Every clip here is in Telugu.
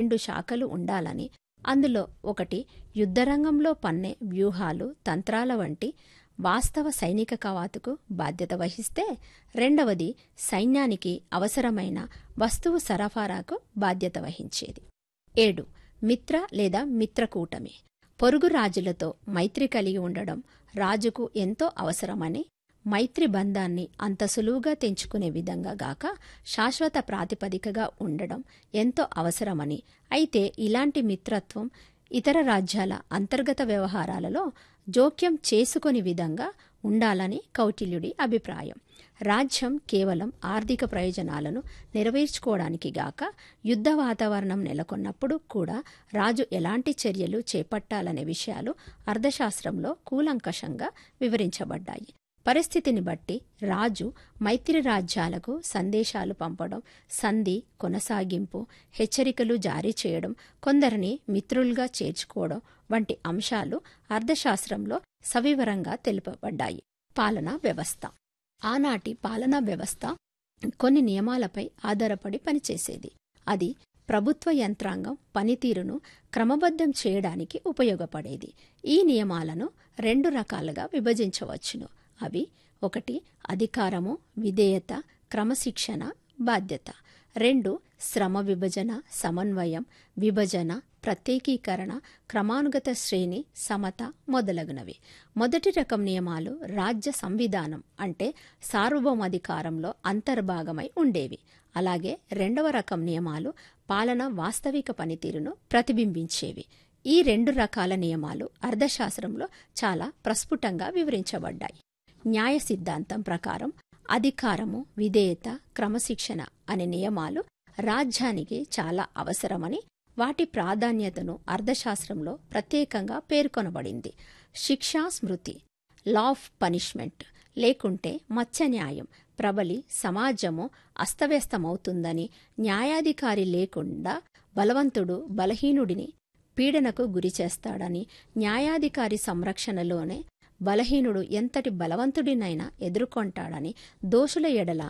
రెండు శాఖలు ఉండాలని అందులో ఒకటి యుద్ధరంగంలో పన్నే వ్యూహాలు తంత్రాల వంటి వాస్తవ సైనిక కవాతుకు బాధ్యత వహిస్తే రెండవది సైన్యానికి అవసరమైన వస్తువు సరఫరాకు బాధ్యత వహించేది ఏడు మిత్ర లేదా మిత్రకూటమి పొరుగు రాజులతో మైత్రి కలిగి ఉండడం రాజుకు ఎంతో అవసరమని మైత్రి బంధాన్ని అంత సులువుగా తెంచుకునే విధంగా గాక శాశ్వత ప్రాతిపదికగా ఉండడం ఎంతో అవసరమని అయితే ఇలాంటి మిత్రత్వం ఇతర రాజ్యాల అంతర్గత వ్యవహారాలలో జోక్యం చేసుకొని విధంగా ఉండాలని కౌటిల్యుడి అభిప్రాయం రాజ్యం కేవలం ఆర్థిక ప్రయోజనాలను నెరవేర్చుకోవడానికి గాక యుద్ధ వాతావరణం నెలకొన్నప్పుడు కూడా రాజు ఎలాంటి చర్యలు చేపట్టాలనే విషయాలు అర్థశాస్త్రంలో కూలంకషంగా వివరించబడ్డాయి పరిస్థితిని బట్టి రాజు మైత్రి రాజ్యాలకు సందేశాలు పంపడం సంధి కొనసాగింపు హెచ్చరికలు జారీ చేయడం కొందరిని మిత్రులుగా చేర్చుకోవడం వంటి అంశాలు అర్థశాస్త్రంలో సవివరంగా తెలుపబడ్డాయి పాలనా వ్యవస్థ ఆనాటి పాలనా వ్యవస్థ కొన్ని నియమాలపై ఆధారపడి పనిచేసేది అది ప్రభుత్వ యంత్రాంగం పనితీరును క్రమబద్ధం చేయడానికి ఉపయోగపడేది ఈ నియమాలను రెండు రకాలుగా విభజించవచ్చును అవి ఒకటి అధికారము విధేయత క్రమశిక్షణ బాధ్యత రెండు శ్రమ విభజన సమన్వయం విభజన ప్రత్యేకీకరణ క్రమానుగత శ్రేణి సమత మొదలగునవి మొదటి రకం నియమాలు రాజ్య సంవిధానం అంటే సార్వభౌమాధికారంలో అంతర్భాగమై ఉండేవి అలాగే రెండవ రకం నియమాలు పాలన వాస్తవిక పనితీరును ప్రతిబింబించేవి ఈ రెండు రకాల నియమాలు అర్థశాస్త్రంలో చాలా ప్రస్ఫుటంగా వివరించబడ్డాయి న్యాయ సిద్ధాంతం ప్రకారం అధికారము విధేయత క్రమశిక్షణ అనే నియమాలు రాజ్యానికి చాలా అవసరమని వాటి ప్రాధాన్యతను అర్థశాస్త్రంలో ప్రత్యేకంగా పేర్కొనబడింది శిక్షా స్మృతి లా ఆఫ్ పనిష్మెంట్ లేకుంటే మత్స్య న్యాయం ప్రబలి సమాజము అస్తవ్యస్తమవుతుందని న్యాయాధికారి లేకుండా బలవంతుడు బలహీనుడిని పీడనకు గురిచేస్తాడని న్యాయాధికారి సంరక్షణలోనే బలహీనుడు ఎంతటి బలవంతుడినైనా ఎదుర్కొంటాడని దోషుల ఎడల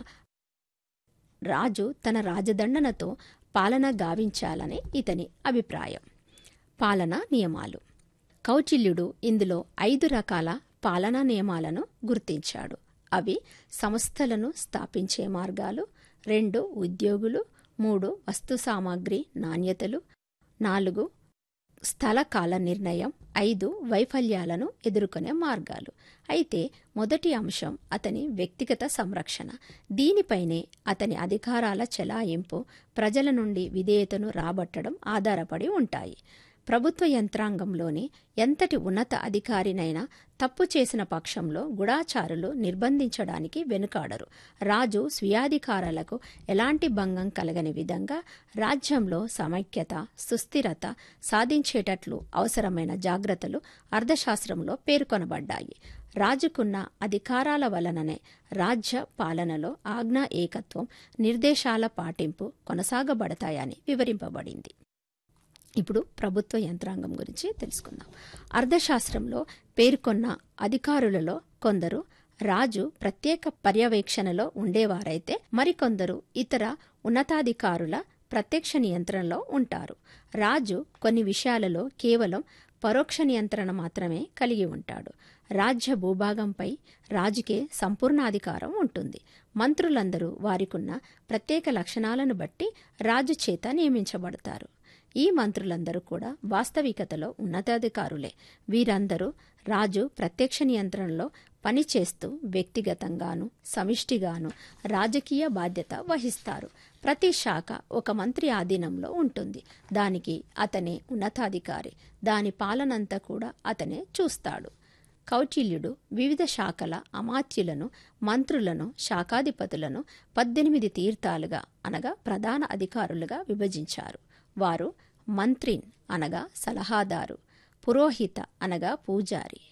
రాజు తన రాజదండనతో పాలన గావించాలని ఇతని అభిప్రాయం పాలనా నియమాలు కౌటిల్యుడు ఇందులో ఐదు రకాల పాలనా నియమాలను గుర్తించాడు అవి సంస్థలను స్థాపించే మార్గాలు రెండు ఉద్యోగులు మూడు వస్తు సామాగ్రి నాణ్యతలు నాలుగు స్థల కాల నిర్ణయం ఐదు వైఫల్యాలను ఎదుర్కొనే మార్గాలు అయితే మొదటి అంశం అతని వ్యక్తిగత సంరక్షణ దీనిపైనే అతని అధికారాల చెలాయింపు ప్రజల నుండి విధేయతను రాబట్టడం ఆధారపడి ఉంటాయి ప్రభుత్వ యంత్రాంగంలోని ఎంతటి ఉన్నత అధికారినైనా తప్పు చేసిన పక్షంలో గుడాచారులు నిర్బంధించడానికి వెనుకాడరు రాజు స్వీయాధికారాలకు ఎలాంటి భంగం కలగని విధంగా రాజ్యంలో సమైక్యత సుస్థిరత సాధించేటట్లు అవసరమైన జాగ్రత్తలు అర్థశాస్త్రంలో పేర్కొనబడ్డాయి రాజుకున్న అధికారాల వలననే రాజ్య పాలనలో ఆజ్ఞా ఏకత్వం నిర్దేశాల పాటింపు కొనసాగబడతాయని వివరింపబడింది ఇప్పుడు ప్రభుత్వ యంత్రాంగం గురించి తెలుసుకుందాం అర్థశాస్త్రంలో పేర్కొన్న అధికారులలో కొందరు రాజు ప్రత్యేక పర్యవేక్షణలో ఉండేవారైతే మరికొందరు ఇతర ఉన్నతాధికారుల ప్రత్యక్ష నియంత్రణలో ఉంటారు రాజు కొన్ని విషయాలలో కేవలం పరోక్ష నియంత్రణ మాత్రమే కలిగి ఉంటాడు రాజ్య భూభాగంపై రాజుకే సంపూర్ణాధికారం ఉంటుంది మంత్రులందరూ వారికున్న ప్రత్యేక లక్షణాలను బట్టి రాజు చేత నియమించబడతారు ఈ మంత్రులందరూ కూడా వాస్తవికతలో ఉన్నతాధికారులే వీరందరూ రాజు ప్రత్యక్ష నియంత్రణలో పనిచేస్తూ వ్యక్తిగతంగాను సమిష్టిగాను రాజకీయ బాధ్యత వహిస్తారు ప్రతి శాఖ ఒక మంత్రి ఆధీనంలో ఉంటుంది దానికి అతనే ఉన్నతాధికారి దాని పాలనంతా కూడా అతనే చూస్తాడు కౌటిల్యుడు వివిధ శాఖల అమాత్యులను మంత్రులను శాఖాధిపతులను పద్దెనిమిది తీర్థాలుగా అనగా ప్రధాన అధికారులుగా విభజించారు వారు మంత్రిన్ అనగా సలహాదారు పురోహిత అనగా పూజారి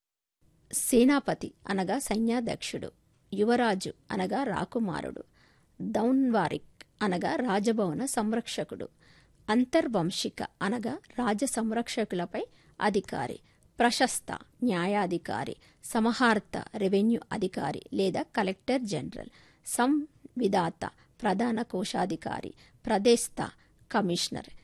సేనాపతి అనగా సైన్యాధ్యక్షుడు యువరాజు అనగా రాకుమారుడు దౌన్వారిక్ అనగా రాజభవన సంరక్షకుడు అంతర్వంశిక అనగా రాజ సంరక్షకులపై అధికారి ప్రశస్త న్యాయాధికారి సమహార్త రెవెన్యూ అధికారి లేదా కలెక్టర్ జనరల్ సంవిధాత ప్రధాన కోశాధికారి ప్రదేశత కమిషనర్